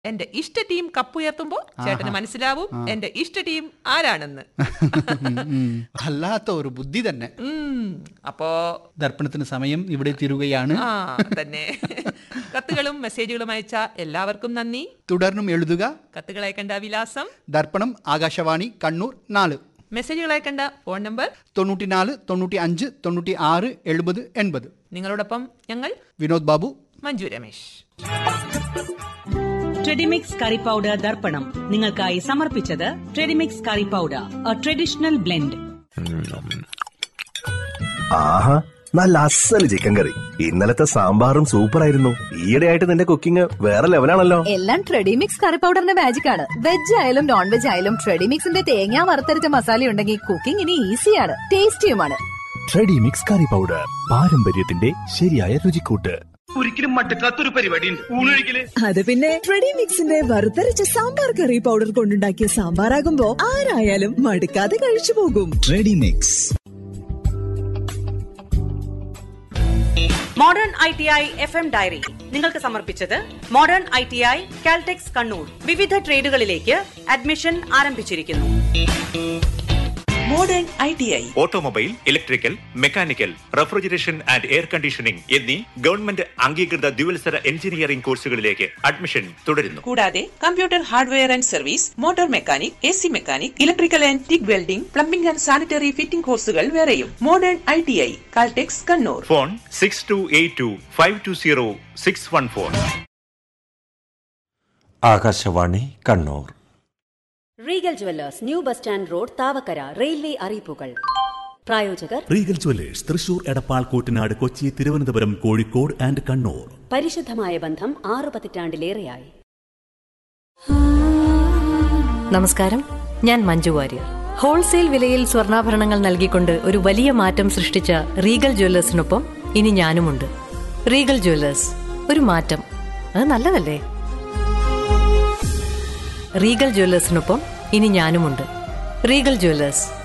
എന്റെ ഇഷ്ട ടീം കപ്പുയർത്തുമ്പോ ചേട്ടന് മനസ്സിലാവും എന്റെ ഇഷ്ട ടീം ആരാണെന്ന് ഉം. വല്ലാത്ത ഒരു ബുദ്ധി തന്നെ ഉം, അപ്പോ ദർപ്പണത്തിന് സമയം ഇവിടെ തീരുകയാണ് ആ തന്നെ കത്തുകളും മെസ്സേജുകളും അയച്ച എല്ലാവർക്കും നന്ദി തുടർന്നും എഴുതുക കത്തുകൾ അയക്കേണ്ട വിലാസം ദർപ്പണം ആകാശവാണി കണ്ണൂർ നാല് മെസ്സേജുകൾ അയക്കേണ്ട ഫോൺ നമ്പർ തൊണ്ണൂറ്റിനാല് തൊണ്ണൂറ്റി അഞ്ച് തൊണ്ണൂറ്റി ആറ് എഴുപത് എൺപത് നിങ്ങളോടൊപ്പം ഞങ്ങൾ Vinod Babu Manju Ramesh Tredymix curry powder ദർപ്പണം നിങ്ങൾക്കായി സമർപ്പിച്ചത് Tredymix curry powder a traditional blend ആഹാ നല്ല അസല് ചിക്കൻ കറി ഇന്നലത്തെ സാമ്പാറും സൂപ്പർ ആയിരുന്നു ഈയിടെയായിട്ട് നിന്റെ കുക്കിംഗ് വേറെ ലെവലാണല്ലോ എല്ലാം ട്രെഡിമിക്സ് കറി പൗഡറിന്റെ മാജിക് ആണ് വെജ് ആയാലും നോൺ വെജ് ആയാലും ട്രെഡിമിക്സിന്റെ തേങ്ങ വറുത്തരച്ച മസാല ഉണ്ടെങ്കിൽ കുക്കിംഗ് ഇനി ഈസിയാണ് ടേസ്റ്റിയുമാണ് ട്രെഡി മിക്സ് കറി പൗഡർ പാരമ്പര്യത്തിന്റെ ശരിയായ രുചിക്കൂട്ട് ഒരിക്കലും മട്ടക്കാത്തൊരു പരിപാടി ഉണ്ട് ഊണൊഴിക്കല് അത് പിന്നെ ട്രെഡിമിക്സിന്റെ വറുത്തരച്ച സാമ്പാർ കറി പൗഡർ കൊണ്ടുണ്ടാക്കിയ സാമ്പാറാകുമ്പോ ആരായാലും മടുക്കാതെ കഴിച്ചു പോകും Tredymix modern I T I F M diary നിങ്ങൾക്ക് സമർപ്പിച്ചത് modern I T I Caltex Kannur വിവിധ ട്രേഡുകളിലേക്ക് അഡ്മിഷൻ ആരംഭിച്ചിരിക്കുന്നു modern I T I automobile electrical mechanical refrigeration and air conditioning എന്നീ ഗവൺമെന്റ് അംഗീകൃത ദ്വിവത്സര എഞ്ചിനീയറിംഗ് കോഴ്സുകളിലേക്ക് അഡ്മിഷൻ തുടരുന്നു കൂടാതെ computer hardware and service motor mechanic A C mechanic electrical and TIG welding plumbing and sanitary fitting കോഴ്സുകൾ വേറെയും modern I T I Caltex Kannur phone six two eight two five two zero six one four Akashvani Kannur Regal Jewellers new bus stand road Thavakkara railway അറിയിപ്പുകൾ പ്രായോജകർ Regal Jewellers Thrissur Edappal Kuttanad Kochi Thiruvananthapuram Kozhikode and Kannur പരിശുദ്ധമായ ബന്ധം ആറു പതിറ്റാണ്ടിലേറെയായി നമസ്കാരം ഞാൻ മഞ്ജു വാര്യർ ഹോൾസെയിൽ വിലയിൽ സ്വർണ്ണാഭരണങ്ങൾ നൽകിക്കൊണ്ട് ഒരു വലിയ മാറ്റം സൃഷ്ടിച്ച റീഗൽ ജ്വല്ലേഴ്സിനൊപ്പം ഇനി ഞാനുമുണ്ട് റീഗൽ ജ്വല്ലേഴ്സ് ഒരു മാറ്റം അത് നല്ലതല്ലേ റീഗൽ ജ്വല്ലേഴ്സിനൊപ്പം ഇനി ഞാനുമുണ്ട് റീഗൽ ജ്വല്ലേഴ്സ്